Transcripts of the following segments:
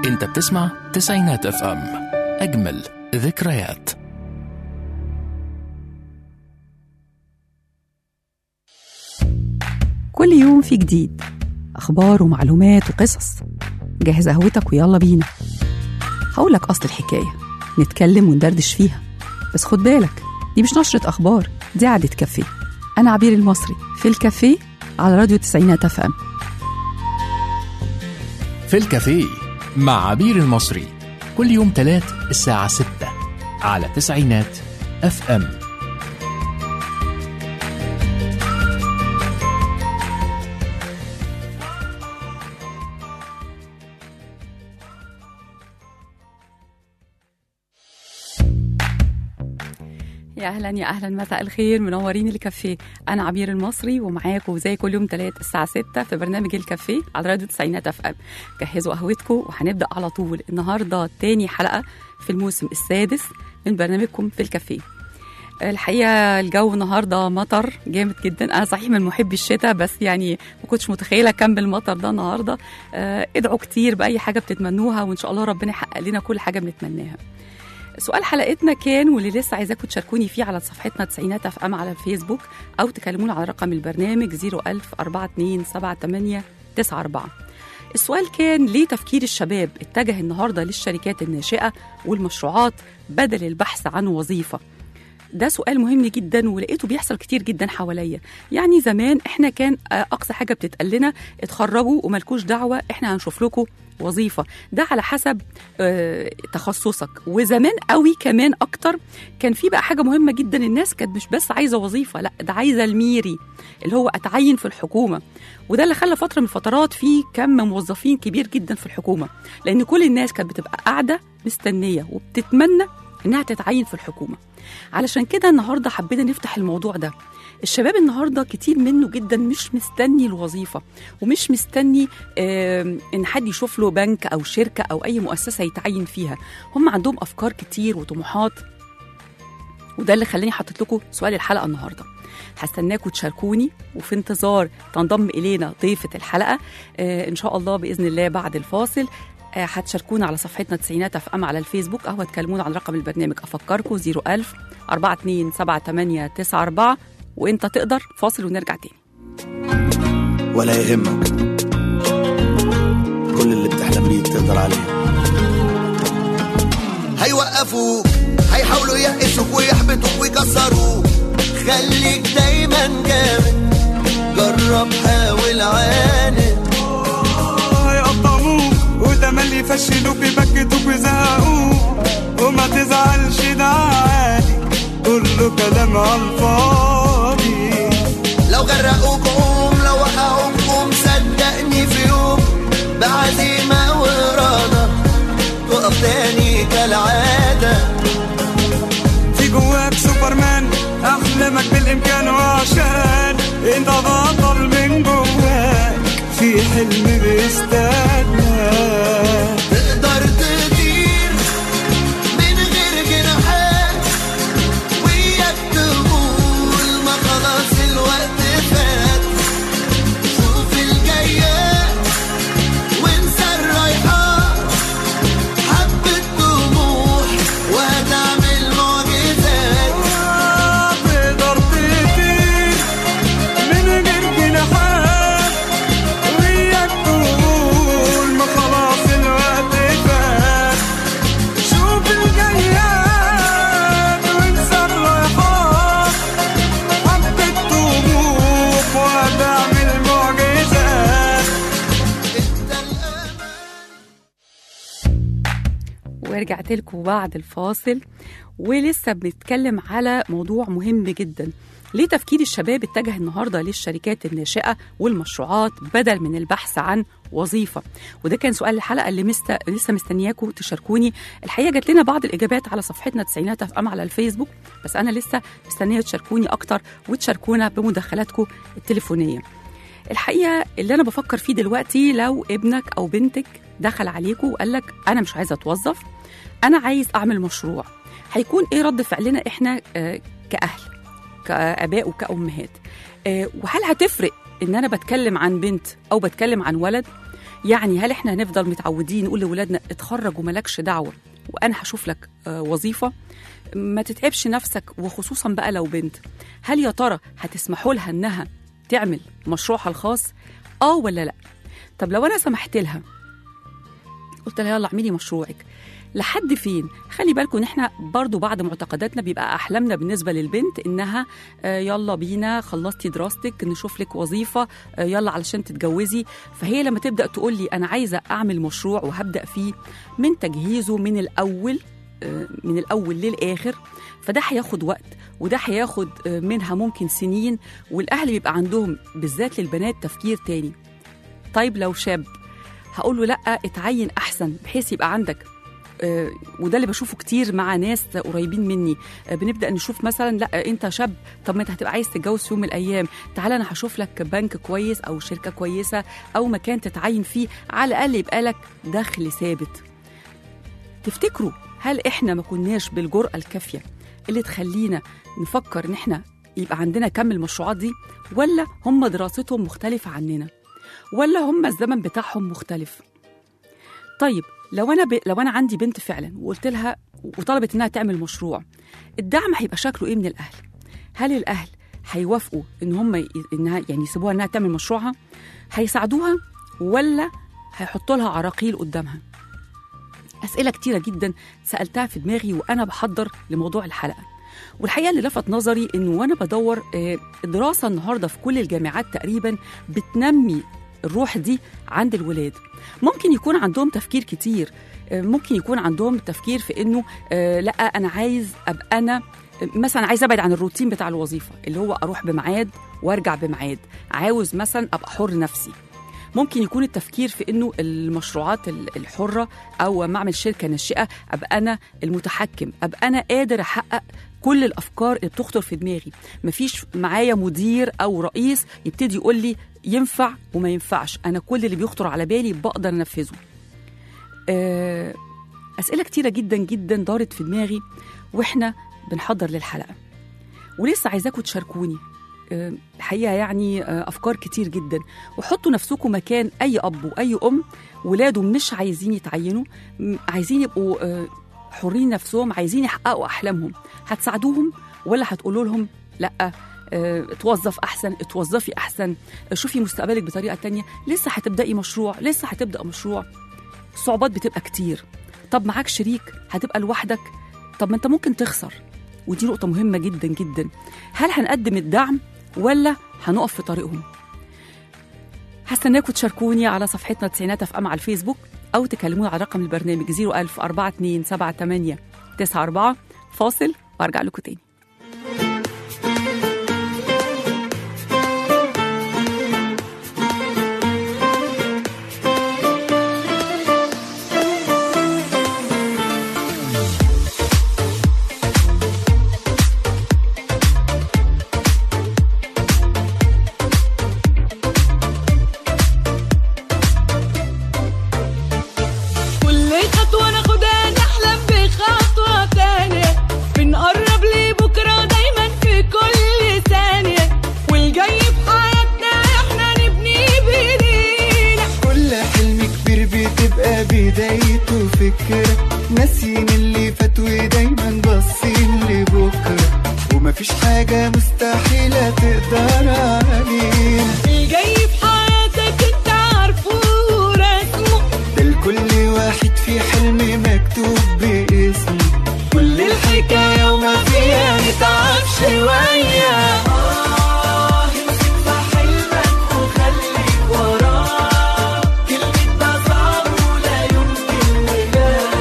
انت بتسمع تسعينات اف ام اجمل ذكريات كل يوم في جديد أخبار ومعلومات وقصص جهز قهوتك ويلا بينا هقولك أصل الحكاية نتكلم وندردش فيها بس خد بالك دي مش نشرة أخبار دي قعدة كافيه أنا عبير المصري في الكافيه على راديو تسعينات اف ام في الكافيه مع عبير المصري كل يوم تلات الساعة 6 على تسعينات اف ام يا اهلا يا اهلا مساء الخير منورين الكافيه انا عبير المصري ومعاكم زي كل يوم تلات الساعه 6 في برنامج الكافيه على راديو تسعينات اف ام جهزوا قهوتكم وهنبدا على طول النهارده تاني حلقه في الموسم السادس من برنامجكم في الكافيه الحقيقه الجو النهارده مطر جامد جدا انا صحيح من محبي الشتاء بس يعني ما كنتش متخيله كم المطر ده النهارده آه، ادعوا كتير باي حاجه بتتمنوها وان شاء الله ربنا يحقق لنا كل حاجه بنتمناها سؤال حلقتنا كان واللي لسه عايزاكم تشاركوني فيه على صفحتنا تسعينات اف ام على الفيسبوك او تكلمونا على رقم البرنامج 01000 42 78 94 السؤال كان ليه تفكير الشباب اتجه النهارده للشركات الناشئه والمشروعات بدل البحث عن وظيفه ده سؤال مهم جدا ولقيته بيحصل كتير جدا حواليا يعني زمان احنا كان آه، اقصى حاجه بتتقال لنا اتخرجوا وملكوش دعوه احنا هنشوف لكم وظيفه ده على حسب آه، تخصصك وزمان قوي كمان اكتر كان في بقى حاجه مهمه جدا الناس كانت مش بس عايزه وظيفه لا ده عايزه الميري اللي هو اتعين في الحكومه وده اللي خلى فتره من الفترات في كم موظفين كبير جدا في الحكومه لان كل الناس كانت بتبقى قاعده مستنيه وبتتمنى انها تتعين في الحكومه علشان كده النهارده حبينا نفتح الموضوع ده الشباب النهارده كتير منه جدا مش مستني الوظيفه ومش مستني آم، ان حد يشوف له بنك او شركه او اي مؤسسه يتعين فيها هم عندهم افكار كتير وطموحات وده اللي خلاني حطيت لكم سؤال الحلقه النهارده هستناكم تشاركوني وفي انتظار تنضم الينا ضيفه الحلقه آه ان شاء الله باذن الله بعد الفاصل آه، هتشاركونا على صفحتنا تسعينات اف ام على الفيسبوك او هتكلمونا عن رقم البرنامج افكركم 01000 42 78 94 وانت تقدر فاصل ونرجع تاني ولا يهمك كل اللي بتحلم بيه تقدر عليه هيوقفوك هيحاولوا يقسوك ويحبطوك ويكسروك خليك دايما جامد جرب حاول عاند هيقطعوك وتملي يفشلوك يبكتوك ويزهقوك وما تزعلش ده عادي كله كلام على الفاضي لو غرقوك قوم لو وقعوك قوم صدقني في يوم بعزيمة وإرادة تقف تاني كالعادة في جواك سوبرمان احلامك بالامكان وعشان انت بطل من جواك في حلم بيستناك تقدر تطير من غير جناحات وياك تقول ما خلاص الوقت فات شوف الجايات وانسى الرايحات حبة طموح وهتعمل معجزات تقدر تطير من غير جناحات وياك تقول ما خلاص الوقت فات شوف الجياد وانسى الرايحات حبة طموح وهتعمل معجزات انت الأمان ورجعت لكم بعد الفاصل ولسه بنتكلم على موضوع مهم جدا ليه تفكير الشباب اتجه النهارده للشركات الناشئه والمشروعات بدل من البحث عن وظيفه وده كان سؤال الحلقه اللي مست... لسه مستنياكم تشاركوني الحقيقه جات لنا بعض الاجابات على صفحتنا تسعينات اف ام على الفيسبوك بس انا لسه مستنيه تشاركوني اكتر وتشاركونا بمداخلاتكم التليفونيه الحقيقه اللي انا بفكر فيه دلوقتي لو ابنك او بنتك دخل عليكم وقال لك انا مش عايز اتوظف انا عايز اعمل مشروع هيكون ايه رد فعلنا احنا آه، كاهل كاباء وكامهات آه، وهل هتفرق ان انا بتكلم عن بنت او بتكلم عن ولد يعني هل احنا هنفضل متعودين نقول لاولادنا اتخرج وملكش دعوه وانا هشوف لك آه، وظيفه ما تتعبش نفسك وخصوصا بقى لو بنت هل يا ترى هتسمحوا لها انها تعمل مشروعها الخاص اه ولا لا طب لو انا سمحت لها قلت لها يلا اعملي مشروعك لحد فين خلي بالكم ان احنا برضو بعض معتقداتنا بيبقى احلامنا بالنسبه للبنت انها آه، يلا بينا خلصتي دراستك نشوف لك وظيفه آه، يلا علشان تتجوزي فهي لما تبدا تقول لي انا عايزه اعمل مشروع وهبدا فيه من تجهيزه من الاول آه، من الاول للاخر فده هياخد وقت وده هياخد آه، منها ممكن سنين والاهل بيبقى عندهم بالذات للبنات تفكير تاني طيب لو شاب هقول له لا اتعين احسن بحيث يبقى عندك آه، وده اللي بشوفه كتير مع ناس قريبين مني آه، بنبدا نشوف مثلا لا آه، انت شاب طب ما انت هتبقى عايز تتجوز في يوم من الايام تعالى انا هشوف لك بنك كويس او شركه كويسه او مكان تتعين فيه على الاقل يبقى لك دخل ثابت تفتكروا هل احنا ما كناش بالجرأه الكافيه اللي تخلينا نفكر ان احنا يبقى عندنا كم المشروعات دي ولا هم دراستهم مختلفه عننا ولا هم الزمن بتاعهم مختلف طيب لو انا ب... لو انا عندي بنت فعلا وقلت لها وطلبت انها تعمل مشروع الدعم هيبقى شكله ايه من الاهل هل الاهل هيوافقوا ان هم ي... انها يعني يسيبوها انها تعمل مشروعها هيساعدوها ولا هيحطوا لها عراقيل قدامها اسئله كتيره جدا سالتها في دماغي وانا بحضر لموضوع الحلقه والحقيقه اللي لفت نظري انه وانا بدور آه، الدراسه النهارده في كل الجامعات تقريبا بتنمي الروح دي عند الولاد ممكن يكون عندهم تفكير كتير آه، ممكن يكون عندهم تفكير في انه آه، لا انا عايز ابقى انا مثلا عايز ابعد عن الروتين بتاع الوظيفه اللي هو اروح بميعاد وارجع بميعاد عاوز مثلا ابقى حر نفسي ممكن يكون التفكير في انه المشروعات ال- الحره او ما اعمل شركه ناشئه ابقى انا المتحكم ابقى انا قادر احقق كل الافكار اللي بتخطر في دماغي مفيش معايا مدير او رئيس يبتدي يقول لي ينفع وما ينفعش انا كل اللي بيخطر على بالي بقدر انفذه آه، اسئله كتيره جدا جدا دارت في دماغي واحنا بنحضر للحلقه ولسه عايزاكم تشاركوني آه، الحقيقه يعني آه، افكار كتير جدا وحطوا نفسكم مكان اي اب واي ام ولاده مش عايزين يتعينوا م- عايزين يبقوا آه، حرين نفسهم عايزين يحققوا احلامهم هتساعدوهم ولا هتقولوا لهم لا آه، اتوظف احسن اتوظفي احسن آه، شوفي مستقبلك بطريقه تانية لسه هتبداي مشروع لسه هتبدا مشروع الصعوبات بتبقى كتير طب معاك شريك هتبقى لوحدك طب ما انت ممكن تخسر ودي نقطه مهمه جدا جدا هل هنقدم الدعم ولا هنقف في طريقهم هستناكم تشاركوني على صفحتنا تسعينات اف ام على الفيسبوك او تكلموني على رقم البرنامج 01000 42 78 94 فاصل وارجع لكم تاني كل خطوة ناخدها نحلم بخطوة تانية بنقرب لبكرة دايما في كل ثانية والجاي في حياتنا احنا نبني بايدينا كل حلم كبير بتبقى بدايته فكرة ناسيين اللي فات ودايما باصين لبكرة ومفيش حاجة مستحيلة تقدر علينا الجاي في حياتك انت عارفه ورسمه ده لكل واحد في حلم مكتوب باسمه كل الحكاية وما فيها نتعب شوية آه امسك في حلمك وخليك وراه كلمة ده صعب ولا يمكن ولا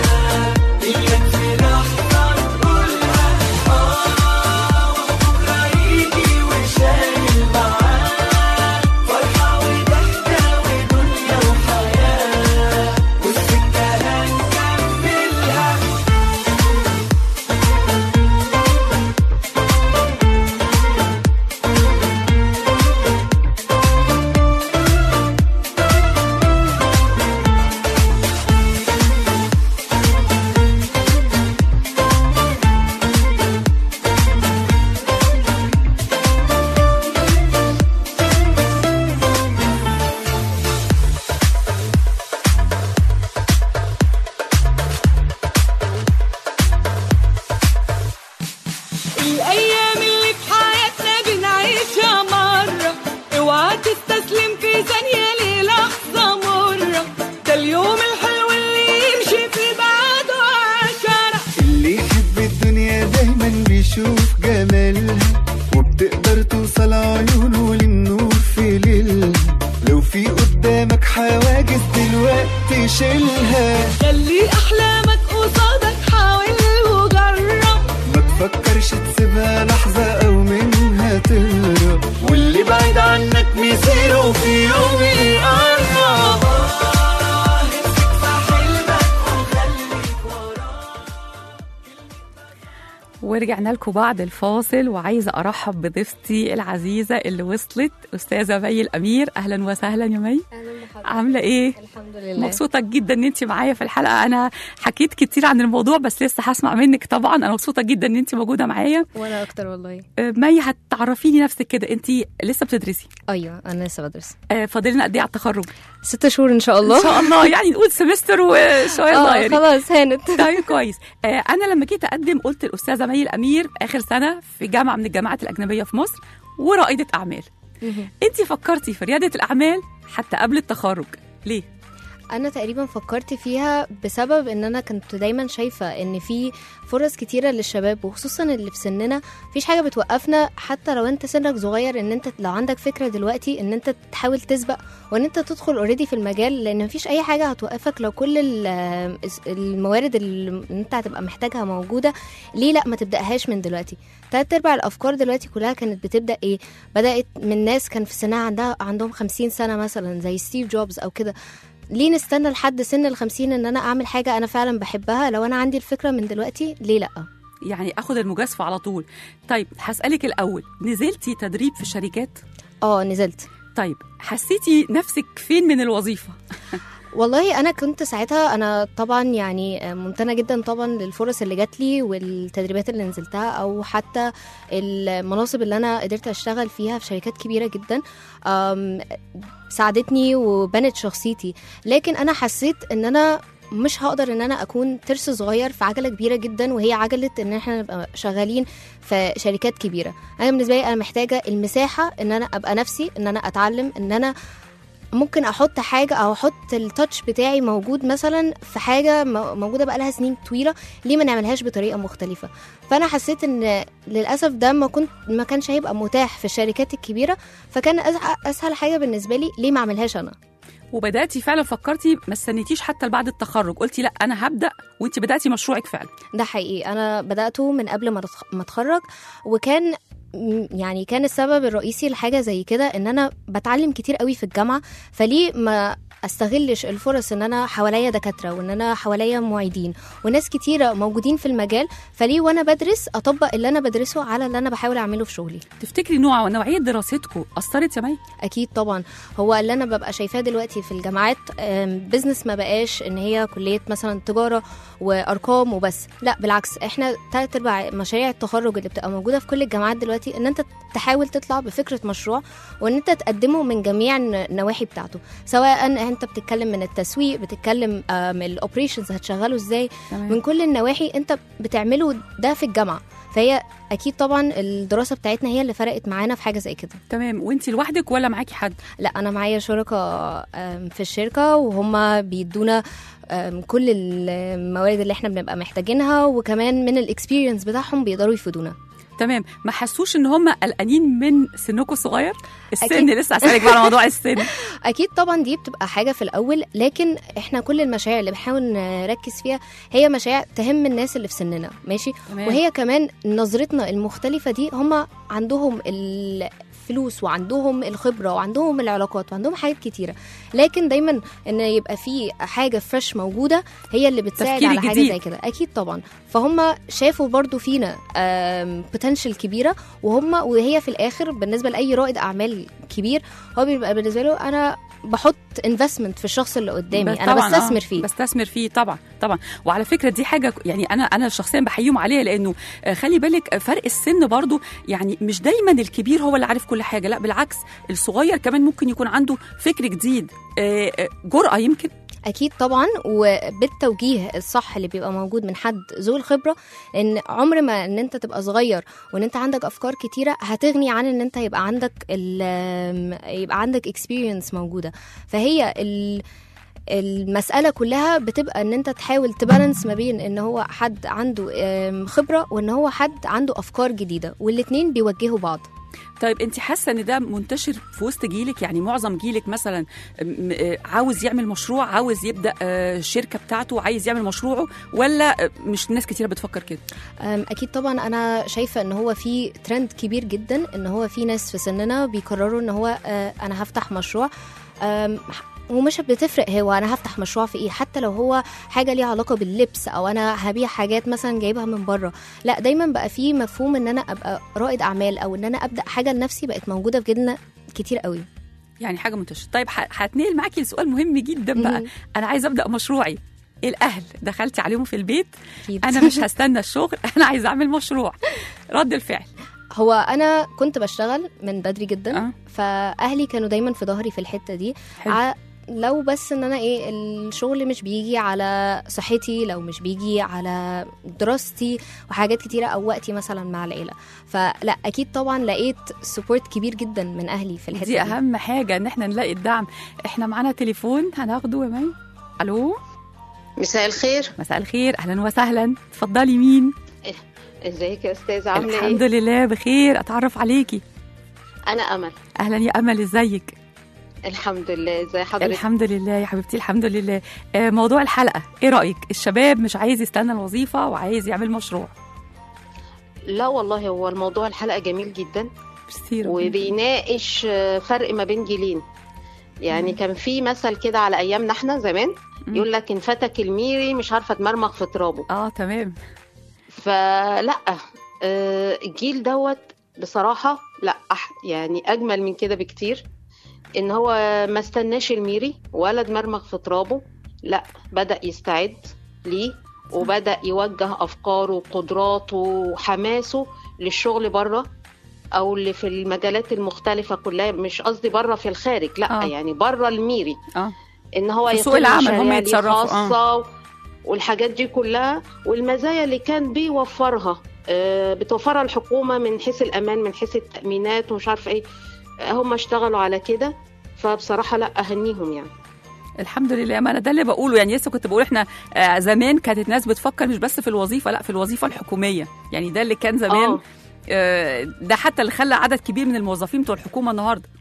تشيلها خلي احلامك قصادك حاول وجرب ما تفكرش تسيبها لحظة أو منها تهرب واللي بعيد عنك مصيره في يوم يقرب ورجعنا لكم بعد الفاصل وعايزه ارحب بضيفتي العزيزه اللي وصلت استاذه مي الامير اهلا وسهلا يا مي اهلا بحضرتك عامله ايه الحمد لله مبسوطه جدا ان انت معايا في الحلقه انا حكيت كتير عن الموضوع بس لسه هسمع منك طبعا انا مبسوطه جدا ان انت موجوده معايا وانا اكتر والله آه، مي هتعرفيني نفسك كده انت لسه بتدرسي ايوه انا لسه بدرس آه، فاضلنا قد ايه على التخرج ست شهور ان شاء الله ان شاء الله يعني نقول سمستر وشويه اه صغيرين خلاص هانت طيب كويس آه، انا لما جيت اقدم قلت الاستاذه مي الامير اخر سنه في جامعه من الجامعات الاجنبيه في مصر ورائده اعمال انت فكرتي في رياده الاعمال حتى قبل التخرج ليه انا تقريبا فكرت فيها بسبب ان انا كنت دايما شايفه ان في فرص كتيره للشباب وخصوصا اللي في سننا مفيش حاجه بتوقفنا حتى لو انت سنك صغير ان انت لو عندك فكره دلوقتي ان انت تحاول تسبق وان انت تدخل اوريدي في المجال لان مفيش اي حاجه هتوقفك لو كل ال- الموارد اللي انت هتبقى محتاجها موجوده ليه لا ما تبداهاش من دلوقتي تلات ارباع الافكار دلوقتي كلها كانت بتبدا ايه بدات من ناس كان في سنها عندها عندهم خمسين سنه مثلا زي ستيف جوبز او كده ليه نستنى لحد سن الخمسين ان انا اعمل حاجه انا فعلا بحبها لو انا عندي الفكره من دلوقتي ليه لا يعني اخد المجازفه على طول طيب هسالك الاول نزلتي تدريب في شركات اه نزلت طيب حسيتي نفسك فين من الوظيفه والله انا كنت ساعتها انا طبعا يعني ممتنه جدا طبعا للفرص اللي جات لي والتدريبات اللي نزلتها او حتى المناصب اللي انا قدرت اشتغل فيها في شركات كبيره جدا أم، ساعدتني وبنت شخصيتي لكن انا حسيت ان انا مش هقدر ان انا اكون ترس صغير في عجله كبيره جدا وهي عجله ان احنا نبقى شغالين في شركات كبيره انا بالنسبه لي انا محتاجه المساحه ان انا ابقى نفسي ان انا اتعلم ان انا ممكن احط حاجه او احط التاتش بتاعي موجود مثلا في حاجه م- موجوده بقالها سنين طويله ليه ما نعملهاش بطريقه مختلفه فانا حسيت ان للاسف ده ما كنت ما كانش هيبقى متاح في الشركات الكبيره فكان أز- اسهل حاجه بالنسبه لي ليه ما اعملهاش انا وبداتي فعلا فكرتي ما استنيتيش حتى بعد التخرج قلتي لا انا هبدا وانت بداتي مشروعك فعلا ده حقيقي انا بداته من قبل ما أتخ- ما اتخرج وكان م- يعني كان السبب الرئيسي لحاجه زي كده ان انا بتعلم كتير قوي في الجامعه فليه ما استغلش الفرص ان انا حواليا دكاتره وان انا حواليا معيدين وناس كتيره موجودين في المجال فليه وانا بدرس اطبق اللي انا بدرسه على اللي انا بحاول اعمله في شغلي تفتكري نوع ونوعيه دراستكم اثرت يا مي اكيد طبعا هو اللي انا ببقى شايفاه دلوقتي في الجامعات بزنس ما بقاش ان هي كليه مثلا تجاره وارقام وبس لا بالعكس احنا تلات ارباع مشاريع التخرج اللي بتبقى موجوده في كل الجامعات دلوقتي ان انت تحاول تطلع بفكره مشروع وان انت تقدمه من جميع النواحي بتاعته سواء انت بتتكلم من التسويق بتتكلم من الاوبريشنز هتشغله ازاي تمام. من كل النواحي انت بتعمله ده في الجامعه فهي اكيد طبعا الدراسه بتاعتنا هي اللي فرقت معانا في حاجه زي كده تمام وانت لوحدك ولا معاكي حد لا انا معايا شركاء آم، في الشركه وهم بيدونا آم، كل الموارد اللي احنا بنبقى محتاجينها وكمان من الاكسبيرينس بتاعهم بيقدروا يفيدونا تمام ما حسوش ان هم قلقانين من سنكم الصغير السن أكيد. لسه اسالك بقى على موضوع السن اكيد طبعا دي بتبقى حاجه في الاول لكن احنا كل المشاريع اللي بنحاول نركز فيها هي مشاريع تهم الناس اللي في سننا ماشي تمام. وهي كمان نظرتنا المختلفه دي هم عندهم الفلوس وعندهم الخبره وعندهم العلاقات وعندهم حاجات كتيره لكن دايما ان يبقى في حاجه فريش موجوده هي اللي بتساعد تفكير على حاجه جديد. زي كده اكيد طبعا فهم شافوا برضو فينا بوتنشال كبيره وهم وهي في الاخر بالنسبه لاي رائد اعمال كبير هو بيبقى بالنسبه له انا بحط انفستمنت في الشخص اللي قدامي بس انا طبعاً، بستثمر آه، فيه بستثمر فيه طبعا طبعا وعلى فكره دي حاجه يعني انا انا شخصيا بحييهم عليها لانه آه، خلي بالك آه، فرق السن برضو يعني مش دايما الكبير هو اللي عارف كل حاجه لا بالعكس الصغير كمان ممكن يكون عنده فكر جديد آه، آه، جرأه يمكن اكيد طبعا وبالتوجيه الصح اللي بيبقى موجود من حد ذو الخبره ان عمر ما ان انت تبقى صغير وان انت عندك افكار كتيره هتغني عن ان انت يبقى عندك ال- يبقى عندك اكسبيرينس موجوده فهي ال المسألة كلها بتبقى ان انت تحاول تبالانس ما بين ان هو حد عنده آم، خبرة وان هو حد عنده افكار جديدة والاتنين بيوجهوا بعض طيب انت حاسه ان ده منتشر في وسط جيلك يعني معظم جيلك مثلا م- آه، عاوز يعمل مشروع عاوز يبدا آه، الشركه بتاعته عايز يعمل مشروعه ولا آه، مش ناس كتيره بتفكر كده أم، اكيد طبعا انا شايفه ان هو في ترند كبير جدا ان هو في ناس في سننا بيقرروا ان هو آه، انا هفتح مشروع أم، ومش بتفرق هو انا هفتح مشروع في ايه حتى لو هو حاجه ليها علاقه باللبس او انا هبيع حاجات مثلا جايبها من بره لا دايما بقى في مفهوم ان انا ابقى رائد اعمال او ان انا ابدا حاجه لنفسي بقت موجوده في جيلنا كتير قوي يعني حاجه منتشره طيب ه- هتنقل معاكي لسؤال مهم جدا بقى مهم. انا عايزه ابدا مشروعي الاهل دخلتي عليهم في البيت أكيد. انا مش هستنى الشغل انا عايزه اعمل مشروع رد الفعل هو انا كنت بشتغل من بدري جدا آه. فاهلي كانوا دايما في ظهري في الحته دي حلو. ع- لو بس ان انا ايه الشغل مش بيجي على صحتي لو مش بيجي على دراستي وحاجات كتيره او وقتي مثلا مع العيله فلا اكيد طبعا لقيت سبورت كبير جدا من اهلي في الحته دي دي, اهم حاجه ان احنا نلاقي الدعم احنا معانا تليفون هناخده يا مي الو مساء الخير مساء الخير اهلا وسهلا اتفضلي مين ازيك يا استاذه عامله الحمد ايه لله بخير اتعرف عليكي انا امل اهلا يا امل ازيك الحمد لله ازي حضرتك الحمد لله يا حبيبتي الحمد لله آه، موضوع الحلقه ايه رايك الشباب مش عايز يستنى الوظيفه وعايز يعمل مشروع لا والله هو الموضوع الحلقه جميل جدا ميرسي ربنا وبيناقش آه، فرق ما بين جيلين يعني كان في مثل كده على ايامنا احنا زمان مم. يقول لك ان فتك الميري مش عارفه تمرمغ في ترابه اه تمام فلا آه، الجيل دوت بصراحة لا أح- يعني أجمل من كده بكتير إن هو ما استناش الميري ولا دمرمغ في ترابه لا بدأ يستعد ليه وبدأ يوجه أفكاره وقدراته وحماسه للشغل بره أو اللي في المجالات المختلفة كلها مش قصدي بره في الخارج لا آه. يعني بره الميري اه ان هو في سوق يقيم العمل هم مشاريع ليه يتصرفوا، آه. خاصه والحاجات دي كلها والمزايا اللي كان بيوفرها آه، بتوفرها الحكومه من حيث الامان من حيث التامينات ومش عارفه ايه آه، هم اشتغلوا على كده فبصراحه لا اهنيهم يعني الحمد لله ما انا ده اللي بقوله يعني لسه كنت بقول احنا آه زمان كانت الناس بتفكر مش بس في الوظيفه لا في الوظيفه الحكوميه يعني ده اللي كان زمان آه. آه ده حتى اللي خلى عدد كبير من الموظفين بتوع الحكومه النهارده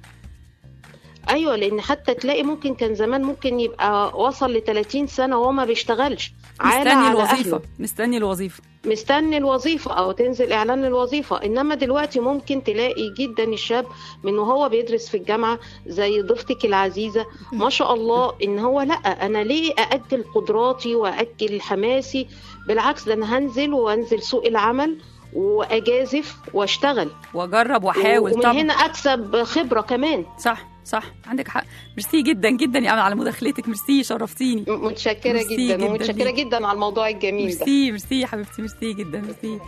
ايوه لان حتى تلاقي ممكن كان زمان ممكن يبقى وصل ل 30 سنه وهو ما بيشتغلش عالة مستني على الوظيفه أهله. مستني الوظيفه مستني الوظيفة أو تنزل إعلان الوظيفة إنما دلوقتي ممكن تلاقي جدا الشاب من وهو بيدرس في الجامعة زي ضيفتك العزيزة ما شاء الله إن هو لأ أنا ليه أأجل قدراتي وأأجل حماسي بالعكس ده أنا هنزل وأنزل سوق العمل وأجازف وأشتغل واجرب واحاول ومن طبعا هنا أكسب خبرة كمان صح صح عندك حق ميرسي جدا جدا يا امل على مداخلتك ميرسي شرفتيني م- متشكرة ميرسي جدا جداً ومتشكرة ليك. جدا على الموضوع الجميل ده ميرسي ميرسي يا حبيبتي ميرسي جدا ميرسي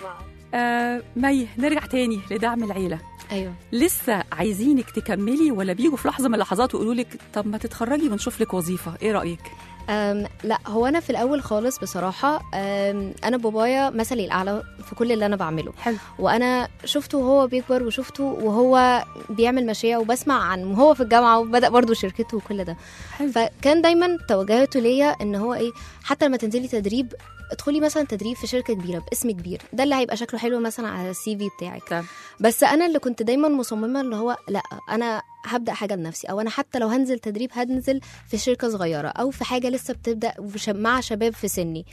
آه مي نرجع تاني لدعم العيله ايوه لسه عايزينك تكملي ولا بيجوا في لحظه من اللحظات ويقولوا لك طب ما تتخرجي ونشوف لك وظيفه ايه رايك أم لا هو انا في الاول خالص بصراحه أم انا بابايا مثلي الاعلى في كل اللي انا بعمله حلو وانا شفته وهو بيكبر وشفته وهو بيعمل مشاريع وبسمع عن وهو في الجامعه وبدا برضه شركته وكل ده حلو فكان دايما توجهاته ليا ان هو ايه حتى لما تنزلي تدريب ادخلي مثلا تدريب في شركه كبيره باسم كبير ده اللي هيبقى شكله حلو مثلا على السي في بتاعك طب. بس انا اللي كنت دايما مصممه اللي هو لا انا هبدا حاجه لنفسي او انا حتى لو هنزل تدريب هنزل في شركه صغيره او في حاجه لسه بتبدا وش- مع شباب في سني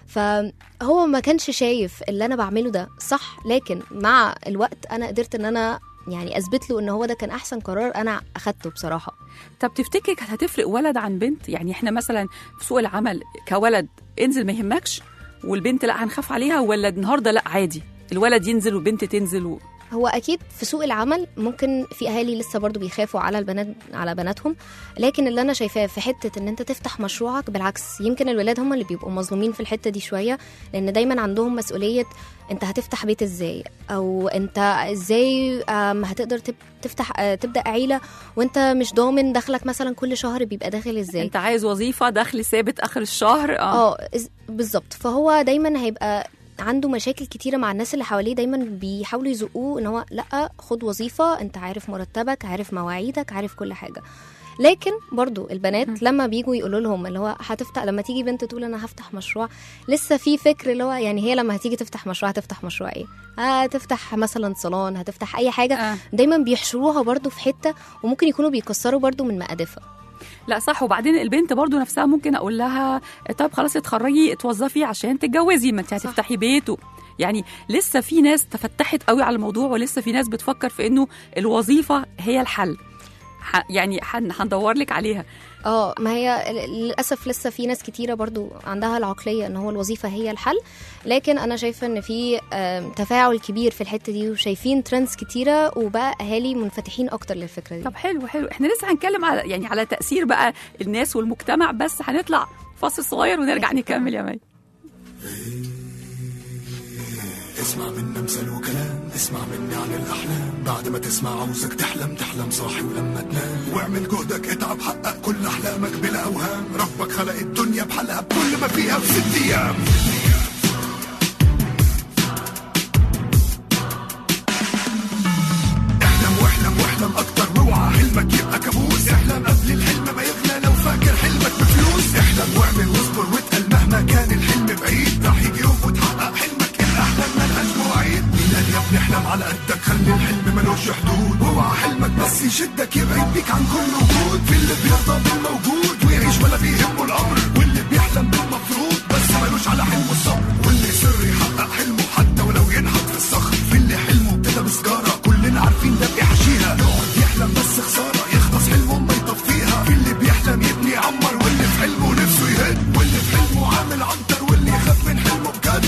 فهو ما كانش شايف اللي انا بعمله ده صح لكن مع الوقت انا قدرت ان انا يعني اثبت له ان هو ده كان احسن قرار انا اخدته بصراحه طب تفتكري كانت هتفرق ولد عن بنت يعني احنا مثلا في سوق العمل كولد انزل ما يهمكش والبنت لا هنخاف عليها ولا النهارده لا عادي الولد ينزل والبنت تنزل و... هو اكيد في سوق العمل ممكن في اهالي لسه برضو بيخافوا على البنات على بناتهم لكن اللي انا شايفاه في حته ان انت تفتح مشروعك بالعكس يمكن الولاد هم اللي بيبقوا مظلومين في الحته دي شويه لان دايما عندهم مسؤوليه انت هتفتح بيت ازاي او انت ازاي آم، هتقدر تب- تفتح آه، تبدا عيله وانت مش ضامن دخلك مثلا كل شهر بيبقى داخل ازاي انت عايز وظيفه دخل ثابت اخر الشهر اه اه إز- بالظبط فهو دايما هيبقى عنده مشاكل كتيره مع الناس اللي حواليه دايما بيحاولوا يزقوه ان هو لا خد وظيفه انت عارف مرتبك عارف مواعيدك عارف كل حاجه لكن برضو البنات لما بيجوا يقولوا لهم اللي هو هتفتح لما تيجي بنت تقول انا هفتح مشروع لسه في فكر اللي هو يعني هي لما هتيجي تفتح مشروع هتفتح مشروع ايه هتفتح مثلا صالون هتفتح اي حاجه آه. دايما بيحشروها برضو في حته وممكن يكونوا بيكسروا برضو من مقادفها لا صح وبعدين البنت برضو نفسها ممكن اقول لها طب خلاص اتخرجي اتوظفي عشان تتجوزي ما انت هتفتحي بيت و... يعني لسه في ناس تفتحت قوي على الموضوع ولسه في ناس بتفكر في انه الوظيفه هي الحل ح... يعني هن- هندور لك عليها اه ما هي ل- للاسف لسه في ناس كتيره برضو عندها العقليه ان هو الوظيفه هي الحل لكن انا شايفه ان في آم، تفاعل كبير في الحته دي وشايفين ترندز كتيره وبقى اهالي منفتحين اكتر للفكره دي طب حلو حلو احنا لسه هنتكلم على يعني على تاثير بقى الناس والمجتمع بس هنطلع فاصل صغير ونرجع نكمل يا مي اسمع منا مثل وكلام اسمع مني عن الأحلام بعد ما تسمع عاوزك تحلم تحلم صاحي ولما تنام واعمل جهدك اتعب حقق كل أحلامك بلا أوهام ربك خلق الدنيا بحلقها بكل ما فيها في ست أيام احلم واحلم واحلم أكتر واوعى حلمك يبقى كابوس احلم قبل الحلم ما يغلى لو فاكر حلمك بفلوس احلم واعمل واصبر واتقل مهما كان الحلم بعيد راح يجي يوم وتحقق حلمك الاحلام ملهاش مواعيد مين قال يا ابني احلم على قدك خلي الحلم ملوش حدود اوعى حلمك بس يشدك يبعد بيك عن كل وجود في اللي بيرضى بالموجود ويعيش ولا بيهمه الامر واللي بيحلم بالمفروض بس ملوش على حلمه الصبر واللي يصر يحقق حلمه حتى ولو ينحت في الصخر في اللي حلمه ابتدى بسجاره كلنا عارفين ده بيحشيها يقعد يحلم بس خساره يخلص حلمه ما يطفيها في اللي بيحلم يبني يعمر واللي في حلمه نفسه يهد واللي في حلمه عامل عنتر واللي يخاف من حلمه بجد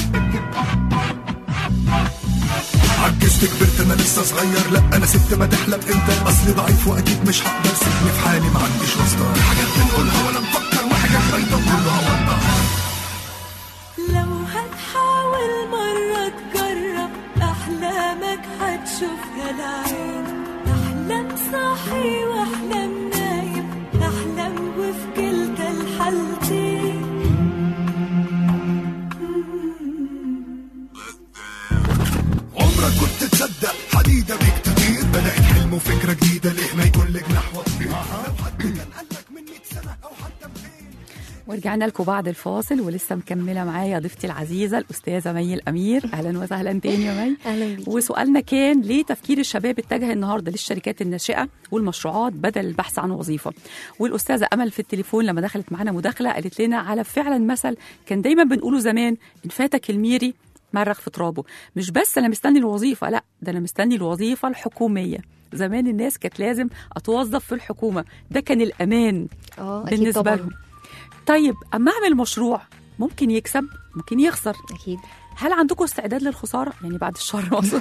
عجزت كبرت انا لسه صغير لا انا ست ما تحلم انت اصلي ضعيف واكيد مش هقدر سيبني في حالي ما عنديش واسطه في حاجات بنقولها ولا نفكر وحاجات بايته كلها وضع لو هتحاول مرة تجرب أحلامك هتشوفها العين أحلام صاحي وأحلام نايم أحلام وفي كلتا الحالتين عمرك كنت تصدق حديدة بيك تطير بدأت حلم وفكرة جديدة ليه ما يكون لك نحو طريق لو حد كان قالك من 100 سنة أو حتى 200 ورجعنا لكم بعد الفاصل ولسه مكمله معايا ضيفتي العزيزه الاستاذه مي الامير اهلا وسهلا تاني يا مي اهلا بيكي وسؤالنا كان ليه تفكير الشباب اتجه النهارده للشركات الناشئه والمشروعات بدل البحث عن وظيفه والاستاذه امل في التليفون لما دخلت معانا مداخله قالت لنا على فعلا مثل كان دايما بنقوله زمان ان فاتك الميري مرغ في ترابه مش بس انا مستني الوظيفه لا ده انا مستني الوظيفه الحكوميه زمان الناس كانت لازم اتوظف في الحكومه ده كان الامان اه اكيد بالنسبه طبعا لهم طيب اما اعمل مشروع ممكن يكسب ممكن يخسر اكيد هل عندكم استعداد للخساره يعني بعد الشر مقصود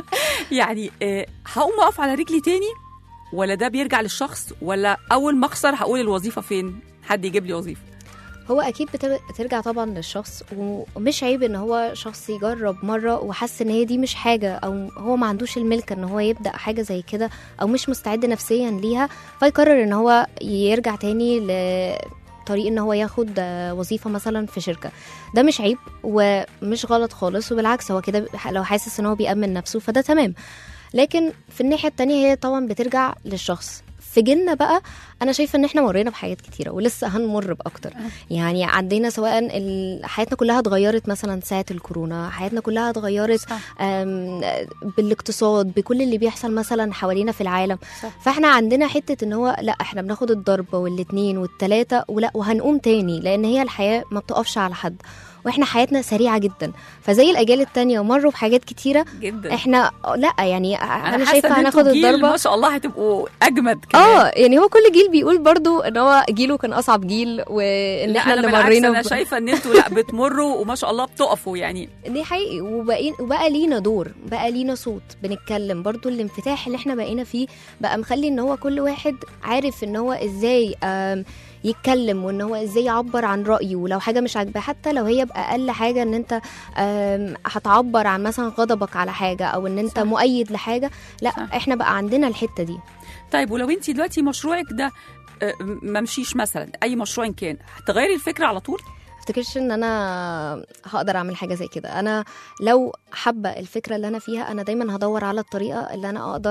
يعني آه، هقوم اقف على رجلي تاني ولا ده بيرجع للشخص ولا اول ما اخسر هقول الوظيفه فين حد يجيب لي وظيفه هو اكيد بتر- بترجع طبعا للشخص ومش عيب ان هو شخص يجرب مره وحس ان هي دي مش حاجه او هو ما عندوش الملكه ان هو يبدا حاجه زي كده او مش مستعد نفسيا ليها فيقرر ان هو يرجع تاني لطريق ان هو ياخد آه، وظيفه مثلا في شركه ده مش عيب ومش غلط خالص وبالعكس هو كده لو حاسس ان هو بيأمن نفسه فده تمام لكن في الناحيه التانية هي طبعا بترجع للشخص في جيلنا بقى انا شايفه ان احنا مرينا بحاجات كتيره ولسه هنمر باكتر يعني عدينا سواء ال- حياتنا كلها اتغيرت مثلا ساعه الكورونا حياتنا كلها اتغيرت صح. آم، بالاقتصاد بكل اللي بيحصل مثلا حوالينا في العالم صح. فاحنا عندنا حته ان هو لا احنا بناخد الضربه والاتنين والتلاته ولا وهنقوم تاني لان هي الحياه ما بتقفش على حد واحنا حياتنا سريعه جدا فزي الاجيال التانية مروا بحاجات كتيره جدا احنا لا يعني انا, حاسة شايفه إن هناخد انتوا جيل الضربه ما شاء الله هتبقوا اجمد كمان اه يعني هو كل جيل بيقول برضو ان هو جيله كان اصعب جيل وان لا احنا انا اللي بالعكس مرينا انا ب- شايفه ان انتوا لا بتمروا وما شاء الله بتقفوا يعني دي حقيقي وبقين وبقى لينا دور بقى لينا صوت بنتكلم برضو الانفتاح اللي احنا بقينا فيه بقى مخلي ان هو كل واحد عارف ان هو ازاي آم، يتكلم وان هو ازاي يعبر عن رايه ولو حاجه مش عاجباه حتى لو هي باقل حاجه ان انت آم، هتعبر عن مثلا غضبك على حاجه او ان انت صح. مؤيد لحاجه لا صح. احنا بقى عندنا الحته دي طيب ولو انت دلوقتي مشروعك ده آه، ما مشيش مثلا اي مشروع إن كان هتغيري الفكره على طول افتكرش ان انا هقدر اعمل حاجه زي كده انا لو حابه الفكره اللي انا فيها انا دايما هدور على الطريقه اللي انا اقدر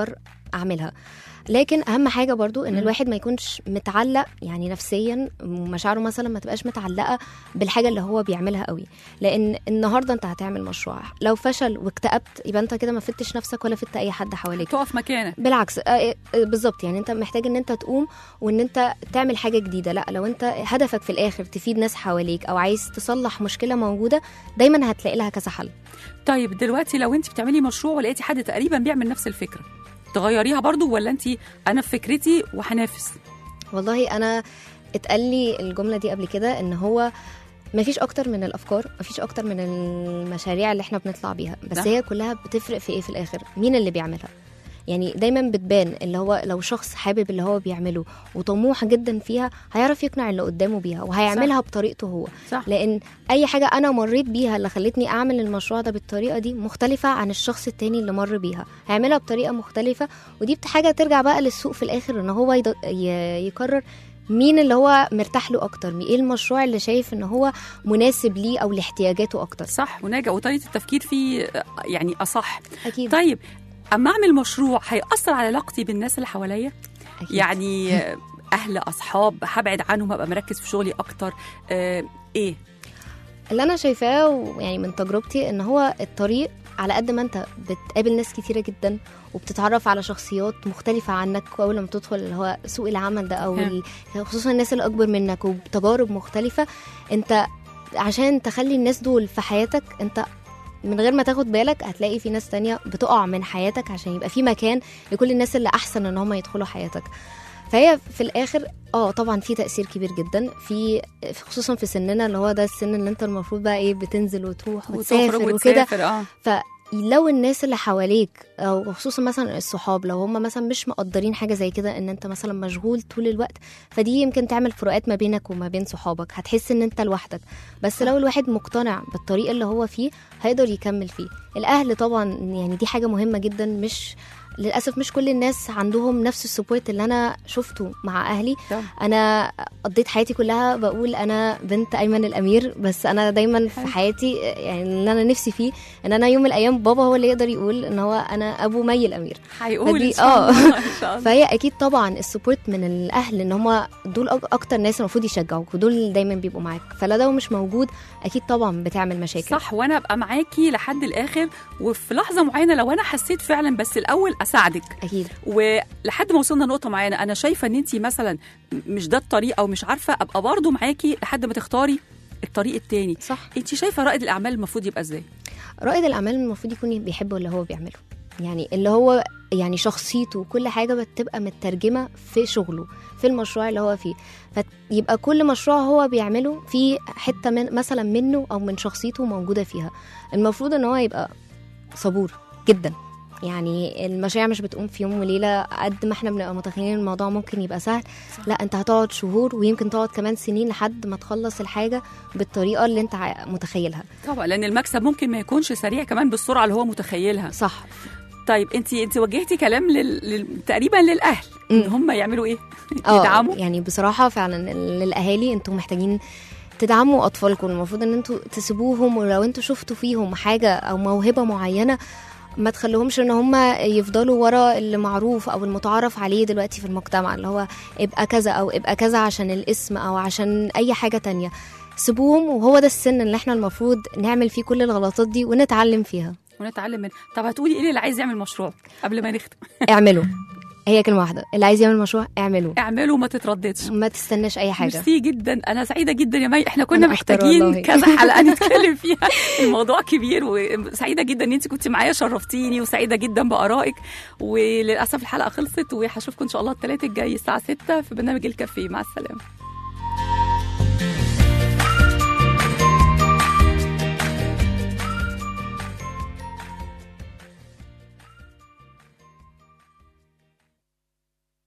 اعملها لكن اهم حاجه برضو ان مم. الواحد ما يكونش متعلق يعني نفسيا ومشاعره مثلا ما تبقاش متعلقه بالحاجه اللي هو بيعملها قوي لان النهارده انت هتعمل مشروع لو فشل واكتئبت يبقى انت كده ما فدتش نفسك ولا فدت اي حد حواليك تقف مكانك بالعكس آه، آه، بالظبط يعني انت محتاج ان انت تقوم وان انت تعمل حاجه جديده لا لو انت هدفك في الاخر تفيد ناس حواليك او عايز تصلح مشكله موجوده دايما هتلاقي لها كذا حل طيب دلوقتي لو انت بتعملي مشروع ولقيتي حد تقريبا بيعمل نفس الفكره تغيريها برضو ولا انت انا في فكرتي وهنافس والله انا اتقال لي الجمله دي قبل كده ان هو مفيش اكتر من الافكار مفيش اكتر من المشاريع اللي احنا بنطلع بيها بس ده. هي كلها بتفرق في ايه في الاخر مين اللي بيعملها يعني دايما بتبان اللي هو لو شخص حابب اللي هو بيعمله وطموح جدا فيها هيعرف يقنع اللي قدامه بيها وهيعملها بطريقته هو صح لان اي حاجه انا مريت بيها اللي خلتني اعمل المشروع ده بالطريقه دي مختلفه عن الشخص التاني اللي مر بيها هيعملها بطريقه مختلفه ودي بت- حاجه ترجع بقى للسوق في الاخر ان هو يض- ي- يقرر مين اللي هو مرتاح له اكتر ايه المشروع اللي شايف ان هو مناسب ليه او لاحتياجاته اكتر صح وناجح وطريقه التفكير فيه آه، يعني اصح اكيد طيب اما اعمل مشروع هيأثر على علاقتي بالناس اللي حواليا أكيد. يعني آه، اهل اصحاب هبعد عنهم ابقى مركز في شغلي اكتر آه ايه اللي انا شايفاه يعني من تجربتي ان هو الطريق على قد ما انت بتقابل ناس كتيره جدا وبتتعرف على شخصيات مختلفه عنك واول ما بتدخل اللي هو سوق العمل ده او هم. ال- خصوصا الناس اللي اكبر منك وبتجارب مختلفه انت عشان تخلي الناس دول في حياتك انت من غير ما تاخد بالك هتلاقي في ناس تانية بتقع من حياتك عشان يبقى في مكان لكل الناس اللي احسن ان هم يدخلوا حياتك فهي في الاخر اه طبعا في تاثير كبير جدا في خصوصا في سننا اللي هو ده السن اللي انت المفروض بقى ايه بتنزل وتروح وتسافر وتخرج وكده وتسافر اه فلو الناس اللي حواليك او خصوصا مثلا الصحاب لو هم مثلا مش مقدرين حاجه زي كده ان انت مثلا مشغول طول الوقت فدي يمكن تعمل فروقات ما بينك وما بين صحابك هتحس ان انت لوحدك بس لو الواحد مقتنع بالطريق اللي هو فيه هيقدر يكمل فيه الاهل طبعا يعني دي حاجه مهمه جدا مش للاسف مش كل الناس عندهم نفس السبورت اللي انا شفته مع اهلي طبعا. انا قضيت حياتي كلها بقول انا بنت ايمن الامير بس انا دايما في حلو. حياتي يعني اللي انا نفسي فيه ان انا يوم من الايام بابا هو اللي يقدر يقول ان هو انا ابو مي الامير هيقول فدي- ان شاء آه. الله ان شاء الله فهي اكيد طبعا السبورت من الاهل ان هم دول أك- اكتر ناس المفروض يشجعوك ودول اللي دايما بيبقوا معاك فلا ده مش موجود اكيد طبعا بتعمل مشاكل صح وانا ابقى معاكي لحد الاخر وفي لحظه معينه لو انا حسيت فعلا بس الاول اساعدك اكيد ولحد ما وصلنا نقطه معينه انا شايفه ان انت مثلا مش ده الطريق او مش عارفه ابقى برضو معاكي لحد ما تختاري الطريق التاني صح انت شايفه رائد الاعمال المفروض يبقى ازاي رائد الاعمال المفروض يكون بيحب اللي هو بيعمله يعني اللي هو يعني شخصيته وكل حاجه بتبقى مترجمه في شغله في المشروع اللي هو فيه فيبقى كل مشروع هو بيعمله في حته من مثلا منه او من شخصيته موجوده فيها المفروض ان هو يبقى صبور جدا يعني المشاريع مش بتقوم في يوم وليله قد ما احنا بنبقى متخيلين الموضوع ممكن يبقى سهل صح. لا انت هتقعد شهور ويمكن تقعد كمان سنين لحد ما تخلص الحاجه بالطريقه اللي انت ع- متخيلها طبعا لان المكسب ممكن ما يكونش سريع كمان بالسرعه اللي هو متخيلها صح طيب انت انت وجهتي كلام لل... لل... تقريبا للاهل ان مم. هم يعملوا ايه اه يدعموا يعني بصراحه فعلا للاهالي انتم محتاجين تدعموا اطفالكم المفروض ان انتوا تسيبوهم ولو انتوا شفتوا فيهم حاجه او موهبه معينه ما تخليهمش ان هم يفضلوا ورا اللي معروف او المتعارف عليه دلوقتي في المجتمع اللي هو ابقى كذا او ابقى كذا عشان الاسم او عشان اي حاجه تانية سيبوهم وهو ده السن اللي احنا المفروض نعمل فيه كل الغلطات دي ونتعلم فيها ونتعلم من طب هتقولي ايه اللي عايز يعمل مشروع قبل ما نختم اعملوا هي كلمه واحده اللي عايز يعمل مشروع اعمله اعملوا وما تترددش ما تستناش اي حاجه ميرسي جدا انا سعيده جدا يا مي احنا كنا أنا أكتر محتاجين والله. كذا حلقه نتكلم فيها الموضوع كبير وسعيده جدا ان انت كنت معايا شرفتيني وسعيده جدا بارائك وللاسف الحلقه خلصت وهشوفكم ان شاء الله الثلاث الجاي الساعه 6 في برنامج الكافيه مع السلامه